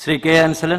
Shri K Ansalan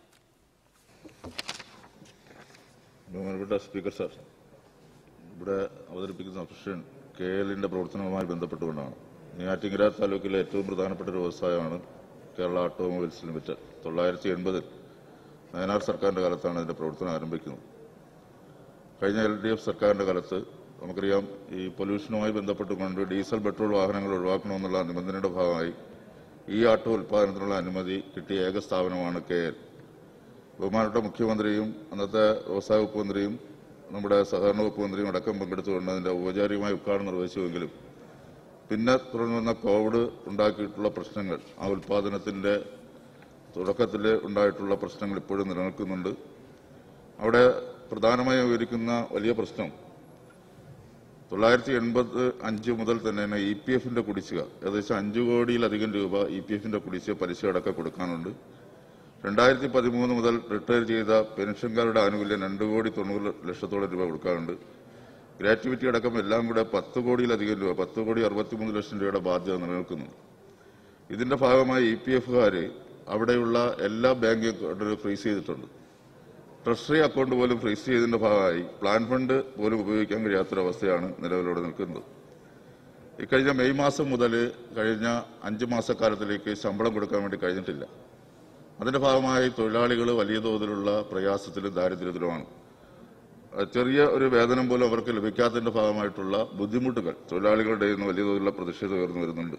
ബഹുമാനപ്പെട്ട speaker sir ഇവിടെ അവതരിപ്പിക്കുന്ന അഫിഷ്യൻ കെ എല്ലിന്റെ പ്രവർത്തനവുമായി ബന്ധപ്പെട്ടുകൊണ്ടാണ് നെയ്യാറ്റിങ്കര താലൂക്കിലെ ഏറ്റവും പ്രധാനപ്പെട്ട ഒരു വ്യവസായമാണ് കേരള ഓട്ടോമൊബൈൽസ് ലിമിറ്റഡ് തൊള്ളായിരത്തി എൺപതിൽ നയനാർ സർക്കാരിന്റെ കാലത്താണ് ഇതിന്റെ പ്രവർത്തനം ആരംഭിക്കുന്നത് കഴിഞ്ഞ എൽ ഡി എഫ് സർക്കാരിന്റെ കാലത്ത് നമുക്കറിയാം ഈ പൊല്യൂഷനുമായി ബന്ധപ്പെട്ടുകൊണ്ട് ഡീസൽ പെട്രോൾ വാഹനങ്ങൾ ഒഴിവാക്കണമെന്നുള്ള നിബന്ധനയുടെ ഭാഗമായി ഈ ആട്ടോ ഉൽപ്പാദനത്തിനുള്ള അനുമതി കിട്ടിയ ഏക സ്ഥാപനമാണ് കെ എൽ ബഹുമാനപ്പെട്ട മുഖ്യമന്ത്രിയും അന്നത്തെ വ്യവസായ വകുപ്പ് മന്ത്രിയും നമ്മുടെ സഹകരണ വകുപ്പ് മന്ത്രിയും അടക്കം പങ്കെടുത്തുകൊണ്ട് അതിന്റെ ഔപചാരികമായ ഉദ്ഘാടനം നിർവഹിച്ചുവെങ്കിലും പിന്നെ തുടർന്ന് വന്ന കോവിഡ് ഉണ്ടാക്കിയിട്ടുള്ള പ്രശ്നങ്ങൾ ആ ഉൽപാദനത്തിന്റെ തുടക്കത്തിൽ ഉണ്ടായിട്ടുള്ള പ്രശ്നങ്ങൾ ഇപ്പോഴും നിലനിൽക്കുന്നുണ്ട് അവിടെ പ്രധാനമായും വിവരിക്കുന്ന വലിയ പ്രശ്നം തൊള്ളായിരത്തി എൺപത് അഞ്ച് മുതൽ തന്നെ ഇ പി എഫിന്റെ കുടിശ്ശിക ഏകദേശം അഞ്ചു കോടിയിലധികം രൂപ ഇ പി എഫിന്റെ കുടിശ്ശിക പലിശ അടക്കം കൊടുക്കാനുണ്ട് രണ്ടായിരത്തി പതിമൂന്ന് മുതൽ റിട്ടയർ ചെയ്ത പെൻഷൻകാരുടെ ആനുകൂല്യം രണ്ട് കോടി തൊണ്ണൂറ് ലക്ഷത്തോളം രൂപ കൊടുക്കാറുണ്ട് ഗ്രാറ്റുവിറ്റി അടക്കം എല്ലാം കൂടെ പത്ത് കോടിയിലധികം രൂപ പത്ത് കോടി അറുപത്തിമൂന്ന് ലക്ഷം രൂപയുടെ ബാധ്യത നിലനിൽക്കുന്നു ഇതിന്റെ ഭാഗമായി ഇ പി എഫുകാര് അവിടെയുള്ള എല്ലാ ബാങ്ക് അക്കൗണ്ടുകളും ഫ്രീസ് ചെയ്തിട്ടുണ്ട് ട്രഷറി അക്കൗണ്ട് പോലും ഫ്രീസ് ചെയ്തതിന്റെ ഭാഗമായി പ്ലാൻ ഫണ്ട് പോലും ഉപയോഗിക്കാൻ കഴിയാത്തൊരവസ്ഥയാണ് നിലവിലൂടെ നിൽക്കുന്നത് ഇക്കഴിഞ്ഞ മെയ് മാസം മുതൽ കഴിഞ്ഞ അഞ്ച് മാസക്കാലത്തിലേക്ക് ശമ്പളം കൊടുക്കാൻ വേണ്ടി കഴിഞ്ഞിട്ടില്ല അതിന്റെ ഭാഗമായി തൊഴിലാളികൾ വലിയ തോതിലുള്ള പ്രയാസത്തിലും ദാരിദ്ര്യത്തിലുമാണ് അഹ് ചെറിയ ഒരു വേതനം പോലും അവർക്ക് ലഭിക്കാത്തതിന്റെ ഭാഗമായിട്ടുള്ള ബുദ്ധിമുട്ടുകൾ തൊഴിലാളികളുടെ ഇന്ന് വലിയ തോതിലുള്ള പ്രതിഷേധം ഉയർന്നു വരുന്നുണ്ട്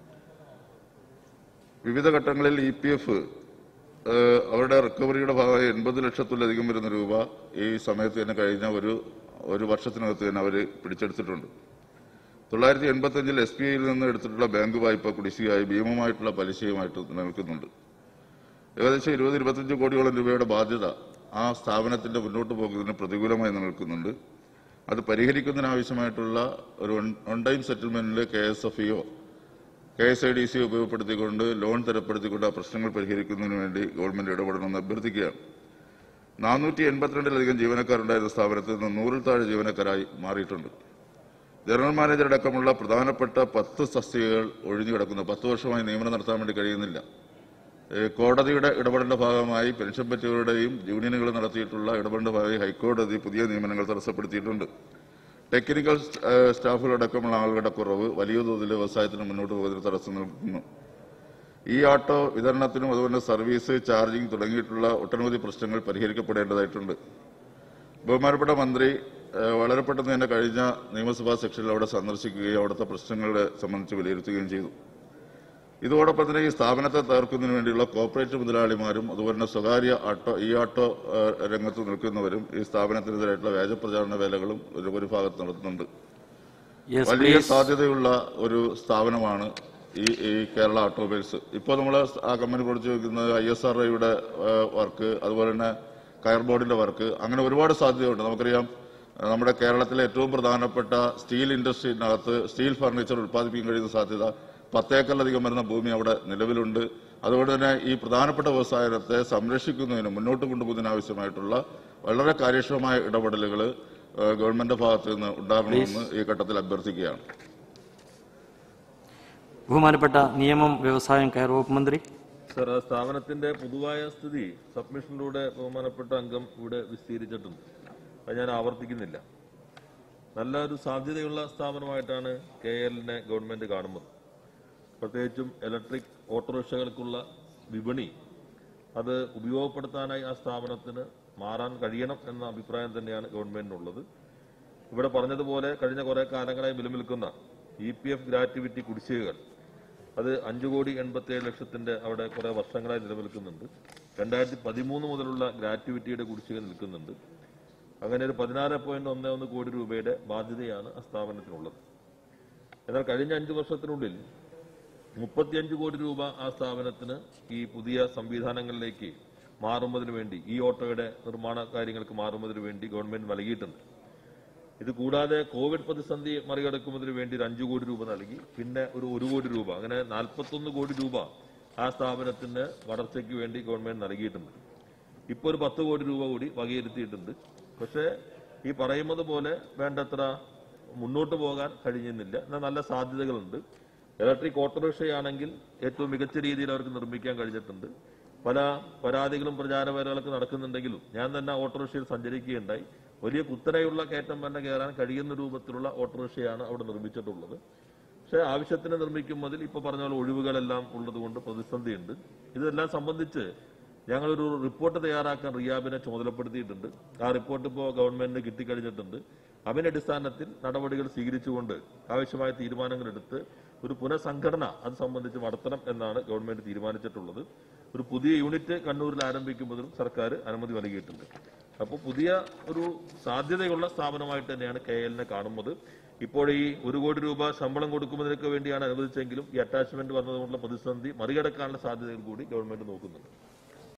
വിവിധ ഘട്ടങ്ങളിൽ ഇ പി എഫ് അവരുടെ റിക്കവറിയുടെ ഭാഗമായി എൺപത് ലക്ഷത്തിലധികം വരുന്ന രൂപ ഈ സമയത്ത് തന്നെ കഴിഞ്ഞ ഒരു ഒരു വർഷത്തിനകത്ത് തന്നെ അവർ പിടിച്ചെടുത്തിട്ടുണ്ട് തൊള്ളായിരത്തി എൺപത്തി അഞ്ചിൽ എസ് ബി ഐയിൽ നിന്ന് എടുത്തിട്ടുള്ള ബാങ്ക് വായ്പ കുടിശ്ശികയായി ഭീമമായിട്ടുള്ള പലിശയുമായിട്ട് നിലനിൽക്കുന്നുണ്ട് ഏകദേശം ഇരുപത് ഇരുപത്തഞ്ച് കോടിയോളം രൂപയുടെ ബാധ്യത ആ സ്ഥാപനത്തിന്റെ മുന്നോട്ട് പോകുന്നതിന് പ്രതികൂലമായി നിലനിൽക്കുന്നുണ്ട് അത് പരിഹരിക്കുന്നതിനാവശ്യമായിട്ടുള്ള ഒരു വൺ ടൈം സെറ്റിൽമെന്റിൽ കെ എസ് എഫ് ഇയോ K S I D C ഉപയോഗപ്പെടുത്തിക്കൊണ്ട് ലോൺ തരപ്പെടുത്തിക്കൊണ്ട് ആ പ്രശ്നങ്ങൾ പരിഹരിക്കുന്നതിന് വേണ്ടി ഗവൺമെന്റ് ഇടപെടണമെന്ന് അഭ്യർത്ഥിക്കുകയാണ് നാനൂറ്റി എൺപത്തിരണ്ടിലധികം ജീവനക്കാരുണ്ടായിരുന്ന സ്ഥാപനത്തിൽ നിന്ന് നൂറിൽ താഴെ ജീവനക്കാരായി മാറിയിട്ടുണ്ട് ജനറൽ മാനേജർ അടക്കമുള്ള പ്രധാനപ്പെട്ട പത്ത് തസ്തികകൾ ഒഴിഞ്ഞു കിടക്കുന്നു പത്ത് വർഷമായി നിയമനം നടത്താൻ വേണ്ടി കഴിയുന്നില്ല ഏഹ് കോടതിയുടെ ഇടപെടലിന്റെ ഭാഗമായി പെൻഷൻ പറ്റിയവരുടെയും യൂണിയനുകൾ നടത്തിയിട്ടുള്ള ഇടപെടലിന്റെ ഭാഗമായി ഹൈക്കോടതി പുതിയ നിയമനങ്ങൾ തടസ്സപ്പെടുത്തിയിട്ടുണ്ട് ടെക്നിക്കൽ സ്റ്റ്- ഏഹ് സ്റ്റാഫുകളടക്കമുള്ള ആളുകളുടെ കുറവ് വലിയ തോതിൽ വ്യവസായത്തിന് മുന്നോട്ട് പോകുന്നതിന് തടസ്സം നിൽക്കുന്നു ഈ ഓട്ടോ വിതരണത്തിനും അതുപോലെ സർവീസ് ചാർജിംഗ് തുടങ്ങിയിട്ടുള്ള ഒട്ടനവധി പ്രശ്നങ്ങൾ പരിഹരിക്കപ്പെടേണ്ടതായിട്ടുണ്ട് ബഹുമാനപ്പെട്ട മന്ത്രി ഏഹ്, വളരെ പെട്ടെന്ന് തന്നെ കഴിഞ്ഞ നിയമസഭാ സെക്ഷനിൽ അവിടെ സന്ദർശിക്കുകയും അവിടുത്തെ പ്രശ്നങ്ങളെ സംബന്ധിച്ച് വിലയിരുത്തുകയും ചെയ്തു ഇതോടൊപ്പം തന്നെ ഈ സ്ഥാപനത്തെ തകർക്കുന്നതിന് വേണ്ടിയുള്ള കോർപ്പറേറ്റ് മുതലാളിമാരും അതുപോലെ തന്നെ സ്വകാര്യ ഓട്ടോ ഈ ഓട്ടോ ഏഹ്, രംഗത്ത് നിൽക്കുന്നവരും ഈ സ്ഥാപനത്തിനെതിരായിട്ടുള്ള വ്യാജപ്രചാരണ വേലകളും ഒരു ഒരു ഭാഗത്ത് നടത്തുന്നുണ്ട് യെസ് വലിയ പ്ലീസ് സാധ്യതയുള്ള ഒരു സ്ഥാപനമാണ് ഈ ഈ കേരള ഓട്ടോമൊബൈൽസ് ഇപ്പോൾ നമ്മൾ ആ കമ്പനി പ്രവർത്തിച്ചു വെക്കുന്നത് ഐ എസ് ആർ ഐയുടെ വർക്ക് അതുപോലെ തന്നെ കയർ ബോർഡിന്റെ വർക്ക് അങ്ങനെ ഒരുപാട് സാധ്യതയുണ്ട് നമുക്കറിയാം ആ, നമ്മുടെ കേരളത്തിലെ ഏറ്റവും പ്രധാനപ്പെട്ട സ്റ്റീൽ ഇൻഡസ്ട്രിയിനകത്ത് സ്റ്റീൽ ഫർണിച്ചർ ഉത്പാദിപ്പിക്കാൻ കഴിയുന്ന സാധ്യത പത്തേക്കറിലധികം വരുന്ന ഭൂമി അവിടെ നിലവിലുണ്ട് അതുകൊണ്ട് തന്നെ ഈ പ്രധാനപ്പെട്ട വ്യവസായത്തെ സംരക്ഷിക്കുന്നതിനും മുന്നോട്ട് കൊണ്ടുപോകുന്നതിന് ആവശ്യമായിട്ടുള്ള വളരെ കാര്യക്ഷമമായ ഇടപെടലുകൾ ഗവൺമെന്റ് ഭാഗത്ത് നിന്ന് ഉണ്ടാകണമെന്ന് ഈ ഘട്ടത്തിൽ അഭ്യർത്ഥിക്കുകയാണ് ബഹുമാനപ്പെട്ട നിയമം വ്യവസായം കയർ വകുപ്പ് മന്ത്രി സർ ആ സ്ഥാപനത്തിന്റെ പൊതുവായ സ്ഥിതി സബ്മിഷനിലൂടെ ബഹുമാനപ്പെട്ട അംഗം ഇവിടെ വിസ്തീരിച്ചിട്ടുണ്ട് അത് ഞാൻ ആവർത്തിക്കുന്നില്ല നല്ലൊരു സാധ്യതയുള്ള സ്ഥാപനമായിട്ടാണ് കെ എല്ലിനെ ഗവൺമെന്റ് കാണുന്നത് പ്രത്യേകിച്ചും ഇലക്ട്രിക് ഓട്ടോറിക്ഷകൾക്കുള്ള വിപണി അത് ഉപയോഗപ്പെടുത്താനായി ആ സ്ഥാപനത്തിന് മാറാൻ കഴിയണം എന്ന അഭിപ്രായം തന്നെയാണ് ഗവൺമെന്റിനുള്ളത് ഇവിടെ പറഞ്ഞതുപോലെ കഴിഞ്ഞ കുറെ കാലങ്ങളായി നിലനിൽക്കുന്ന ഇ പി എഫ് ഗ്രാറ്റുവിറ്റി കുടിശ്ശികകൾ അത് അഞ്ചു കോടി എൺപത്തി ഏഴ് ലക്ഷത്തിന്റെ അവിടെ കുറെ വർഷങ്ങളായി നിലനിൽക്കുന്നുണ്ട് രണ്ടായിരത്തി പതിമൂന്ന് മുതലുള്ള ഗ്രാറ്റുവിറ്റിയുടെ കുടിശ്ശിക നിൽക്കുന്നുണ്ട് അങ്ങനെ ഒരു പതിനാറ് പോയിന്റ് ഒന്ന് ഒന്ന് കോടി രൂപയുടെ ബാധ്യതയാണ് ആ സ്ഥാപനത്തിനുള്ളത് എന്നാൽ കഴിഞ്ഞ അഞ്ചു വർഷത്തിനുള്ളിൽ മുപ്പത്തിയഞ്ച് കോടി രൂപ ആ സ്ഥാപനത്തിന് ഈ പുതിയ സംവിധാനങ്ങളിലേക്ക് മാറുന്നതിന് വേണ്ടി ഈ ഓട്ടോയുടെ നിർമ്മാണ കാര്യങ്ങൾക്ക് മാറുന്നതിന് വേണ്ടി ഗവൺമെന്റ് നൽകിയിട്ടുണ്ട് ഇത് കൂടാതെ കോവിഡ് പ്രതിസന്ധി മറികടക്കുന്നതിന് വേണ്ടി ഒരു അഞ്ചു കോടി രൂപ നൽകി പിന്നെ ഒരു ഒരു കോടി രൂപ അങ്ങനെ നാൽപ്പത്തൊന്ന് കോടി രൂപ ആ സ്ഥാപനത്തിന് വളർച്ചയ്ക്ക് വേണ്ടി ഗവൺമെന്റ് നൽകിയിട്ടുണ്ട് ഇപ്പോൾ ഒരു പത്ത് കോടി രൂപ കൂടി വകയിരുത്തിയിട്ടുണ്ട് പക്ഷേ ഈ പറയുന്നത് പോലെ വേണ്ടത്ര മുന്നോട്ട് പോകാൻ കഴിയുന്നില്ല എന്നാൽ നല്ല സാധ്യതകളുണ്ട് ഇലക്ട്രിക് ഓട്ടോറിക്ഷയാണെങ്കിൽ ഏറ്റവും മികച്ച രീതിയിൽ അവർക്ക് നിർമ്മിക്കാൻ കഴിഞ്ഞിട്ടുണ്ട് പല പരാതികളും പ്രചാരപരകളൊക്കെ നടക്കുന്നുണ്ടെങ്കിലും ഞാൻ തന്നെ ഓട്ടോറിക്ഷയിൽ സഞ്ചരിക്കുകയുണ്ടായി വലിയ കുത്തനെയുള്ള കയറ്റം തന്നെ കയറാൻ കഴിയുന്ന രൂപത്തിലുള്ള ഓട്ടോറിക്ഷയാണ് അവിടെ നിർമ്മിച്ചിട്ടുള്ളത് പക്ഷേ ആവശ്യത്തിന് നിർമ്മിക്കുമ്പോൾ ഇപ്പൊ പറഞ്ഞ പോലെ ഒഴിവുകളെല്ലാം ഉള്ളതുകൊണ്ട് പ്രതിസന്ധിയുണ്ട് ഇതെല്ലാം സംബന്ധിച്ച് ഞങ്ങളൊരു റിപ്പോർട്ട് തയ്യാറാക്കാൻ റിയാബിനെ ചുമതലപ്പെടുത്തിയിട്ടുണ്ട് ആ റിപ്പോർട്ട് ഇപ്പോൾ ഗവൺമെന്റിന് കിട്ടിക്കഴിഞ്ഞിട്ടുണ്ട് അതിന്റെ അടിസ്ഥാനത്തിൽ നടപടികൾ സ്വീകരിച്ചുകൊണ്ട് ആവശ്യമായ തീരുമാനങ്ങൾ എടുത്ത് ഒരു പുനഃസംഘടന അത് സംബന്ധിച്ച് നടത്തണം എന്നാണ് ഗവൺമെന്റ് തീരുമാനിച്ചിട്ടുള്ളത് ഒരു പുതിയ യൂണിറ്റ് കണ്ണൂരിൽ ആരംഭിക്കുന്നതിനും സർക്കാർ അനുമതി നൽകിയിട്ടുണ്ട് അപ്പോൾ പുതിയ ഒരു സാധ്യതയുള്ള സ്ഥാപനമായിട്ട് തന്നെയാണ് കെ എല്ലിനെ കാണുന്നത് ഇപ്പോൾ ഈ ഒരു കോടി രൂപ ശമ്പളം കൊടുക്കുന്നതിനൊക്കെ വേണ്ടിയാണ് അനുവദിച്ചെങ്കിലും ഈ അറ്റാച്ച്മെന്റ് വന്നതുകൊണ്ടുള്ള പ്രതിസന്ധി മറികടക്കാനുള്ള സാധ്യതകൾ കൂടി ഗവൺമെന്റ് നോക്കുന്നുണ്ട്